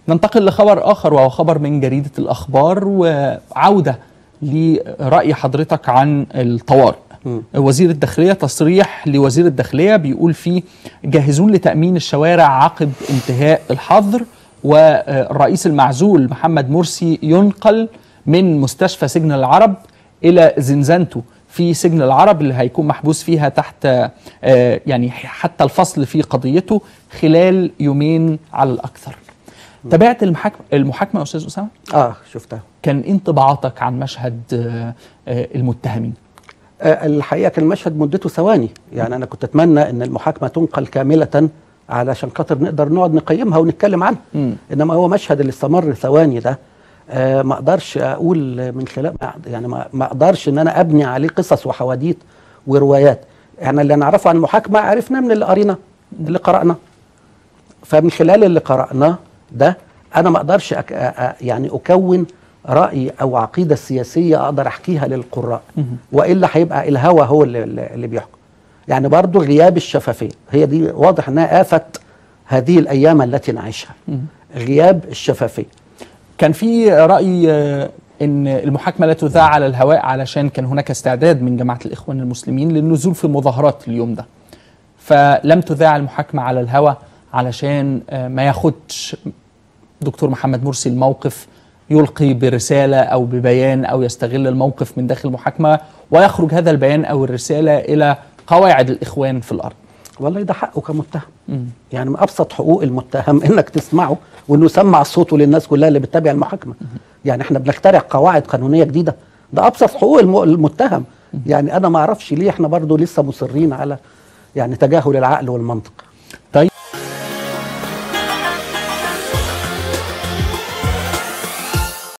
ننتقل لخبر آخر وهو خبر من جريدة الأخبار وعودة لرأي حضرتك عن الطوارئ وزير الداخلية تصريح لوزير الداخلية بيقول فيه جاهزون لتأمين الشوارع عقب انتهاء الحظر والرئيس المعزول محمد مرسي ينقل من مستشفى سجن العرب إلى زنزانته في سجن العرب اللي هيكون محبوس فيها تحت آه، يعني حتى الفصل في قضيته خلال يومين على الأكثر تابعت المحاكمة المحاكمة يا أستاذ أسامة؟ اه شفتها كان إيه انطباعاتك عن مشهد آه، آه، المتهمين؟ آه، الحقيقه كان المشهد مدته ثواني يعني انا كنت اتمنى ان المحاكمه تنقل كامله علشان خاطر نقدر نقعد نقيمها ونتكلم عنها مم. انما هو مشهد اللي استمر ثواني ده آه ما اقدرش اقول من خلال يعني ما, ما اقدرش ان انا ابني عليه قصص وحواديت وروايات احنا اللي نعرفه عن المحاكمه عرفناه من اللي قرينا اللي قرأناه فمن خلال اللي قرأناه ده انا ما اقدرش أك... أ- أ- يعني اكون راي او عقيده سياسيه اقدر احكيها للقراء والا هيبقى الهوى هو اللي, اللي بيحكم يعني برضو غياب الشفافيه هي دي واضح انها افه هذه الايام التي نعيشها غياب الشفافيه كان في رأي آه، ان المحاكمة لا تذاع على الهواء علشان كان هناك استعداد من جماعة الإخوان المسلمين للنزول في مظاهرات اليوم ده فلم تذاع المحاكمة على الهواء علشان آه، ما ياخدش دكتور محمد مرسي الموقف يلقي برسالة أو ببيان أو يستغل الموقف من داخل المحاكمة ويخرج هذا البيان أو الرسالة إلى قواعد الإخوان في الأرض والله ده حقه كمتهم يعني من ابسط حقوق المتهم انك تسمعه وانه يسمع صوته للناس كلها اللي بتتابع المحاكمه يعني احنا بنخترع قواعد قانونيه جديده ده ابسط حقوق الم- المتهم يعني انا ما اعرفش ليه احنا برضو لسه مصرين على يعني تجاهل العقل والمنطق